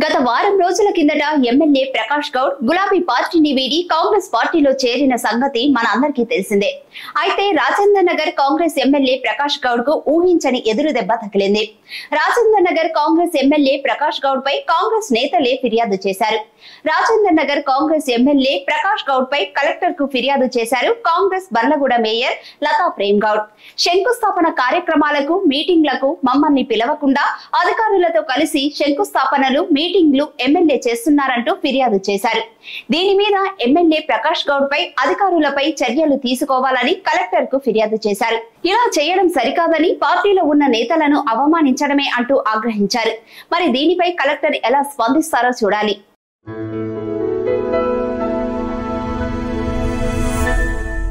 గత వారం రోజుల కిందట ఎమ్మెల్యే ప్రకాష్ గౌడ్ గులాబీ పార్టీని వీడి కాంగ్రెస్ పార్టీలో చేరిన సంగతి మన అందరికీ తెలిసిందే అయితే రాజేంద్ర నగర్ కాంగ్రెస్ ఎమ్మెల్యే ప్రకాష్ గౌడ్ కు ఊహించని ఎదురు దెబ్బ తగిలింది రాజేంద్ర నగర్ కాంగ్రెస్ ఎమ్మెల్యే ప్రకాష్ గౌడ్ పై కాంగ్రెస్ నేతలే ఫిర్యాదు చేశారు రాజేంద్ర నగర్ కాంగ్రెస్ ఎమ్మెల్యే ప్రకాష్ గౌడ్ పై కలెక్టర్ కు ఫిర్యాదు చేశారు కాంగ్రెస్ బర్లగూడ మేయర్ లతా ప్రేమ్ గౌడ్ శంకుస్థాపన కార్యక్రమాలకు మీటింగ్లకు మమ్మల్ని పిలవకుండా అధికారులతో కలిసి శంకుస్థాపనలు మీటింగ్లు ఎమ్మెల్యే చేస్తున్నారంటూ ఫిర్యాదు చేశారు దీని మీద ఎమ్మెల్యే ప్రకాష్ గౌడ్ పై అధికారులపై చర్యలు తీసుకోవాలని కలెక్టర్ కు ఫిర్యాదు చేశారు ఇలా చేయడం సరికాదని పార్టీలో ఉన్న నేతలను అవమానించడమే అంటూ ఆగ్రహించారు మరి దీనిపై కలెక్టర్ ఎలా స్పందిస్తారో చూడాలి